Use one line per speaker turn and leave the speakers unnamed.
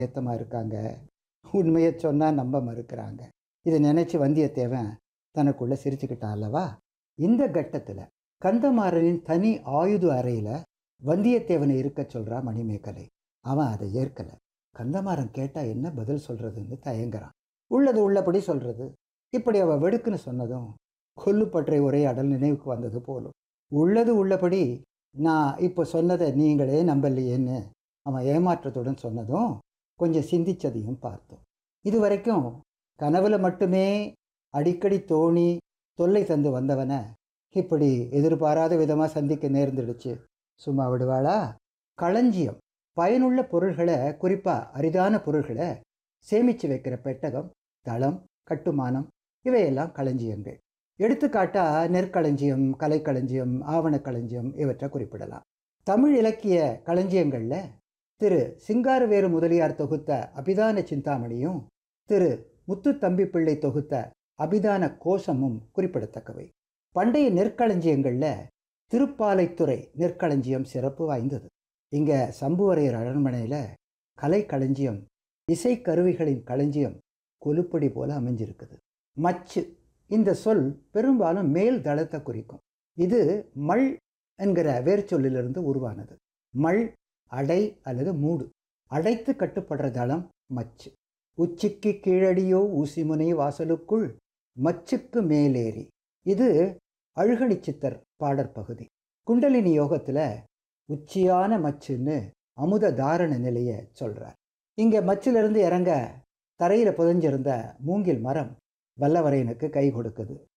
ஏத்தமாக இருக்காங்க உண்மையை சொன்னால் நம்ப மறுக்கிறாங்க இதை நினச்சி வந்தியத்தேவன் தனக்குள்ளே சிரிச்சுக்கிட்டான் அல்லவா இந்த கட்டத்தில் கந்தமாறனின் தனி ஆயுத அறையில் வந்தியத்தேவனை இருக்க சொல்கிறா மணிமேகலை அவன் அதை ஏற்கலை கந்தமாறன் கேட்டால் என்ன பதில் சொல்கிறதுன்னு தயங்குறான் உள்ளது உள்ளபடி சொல்கிறது இப்படி அவள் வெடுக்குன்னு சொன்னதும் கொல்லுப்பற்றை உரையாடல் நினைவுக்கு வந்தது போலும் உள்ளது உள்ளபடி நான் இப்போ சொன்னதை நீங்களே நம்பலையேன்னு அவன் ஏமாற்றத்துடன் சொன்னதும் கொஞ்சம் சிந்திச்சதையும் பார்த்தோம் இது வரைக்கும் கனவுல மட்டுமே அடிக்கடி தோணி தொல்லை தந்து வந்தவனை இப்படி எதிர்பாராத விதமாக சந்திக்க நேர்ந்துடுச்சு சும்மா விடுவாளா களஞ்சியம் பயனுள்ள பொருள்களை குறிப்பாக அரிதான பொருள்களை சேமித்து வைக்கிற பெட்டகம் தளம் கட்டுமானம் இவையெல்லாம் களஞ்சியங்கள் எடுத்துக்காட்டா நெற்களஞ்சியம் கலைக்களஞ்சியம் ஆவணக்களஞ்சியம் இவற்றை குறிப்பிடலாம் தமிழ் இலக்கிய களஞ்சியங்களில் திரு சிங்காரவேறு முதலியார் தொகுத்த அபிதான சிந்தாமணியும் திரு முத்து தம்பி பிள்ளை தொகுத்த அபிதான கோஷமும் குறிப்பிடத்தக்கவை பண்டைய நெற்களஞ்சியங்களில் திருப்பாலைத்துறை நெற்களஞ்சியம் சிறப்பு வாய்ந்தது இங்கே சம்புவரையர் அரண்மனையில் கலைக்களஞ்சியம் இசைக்கருவிகளின் களஞ்சியம் கொலுப்படி போல அமைஞ்சிருக்குது மச்சு இந்த சொல் பெரும்பாலும் மேல் தளத்தை குறிக்கும் இது மல் என்கிற வேர் சொல்லிலிருந்து உருவானது மல் அடை அல்லது மூடு அடைத்து கட்டுப்படுற தளம் மச்சு உச்சிக்கு கீழடியோ ஊசிமுனை வாசலுக்குள் மச்சுக்கு மேலேறி இது அழுகணி சித்தர் பாடற் பகுதி குண்டலினி யோகத்தில் உச்சியான மச்சுன்னு அமுத தாரண நிலையை சொல்கிறார் இங்கே மச்சிலிருந்து இறங்க தரையில் புதஞ்சிருந்த மூங்கில் மரம் வல்லவரையனுக்கு கை கொடுக்குது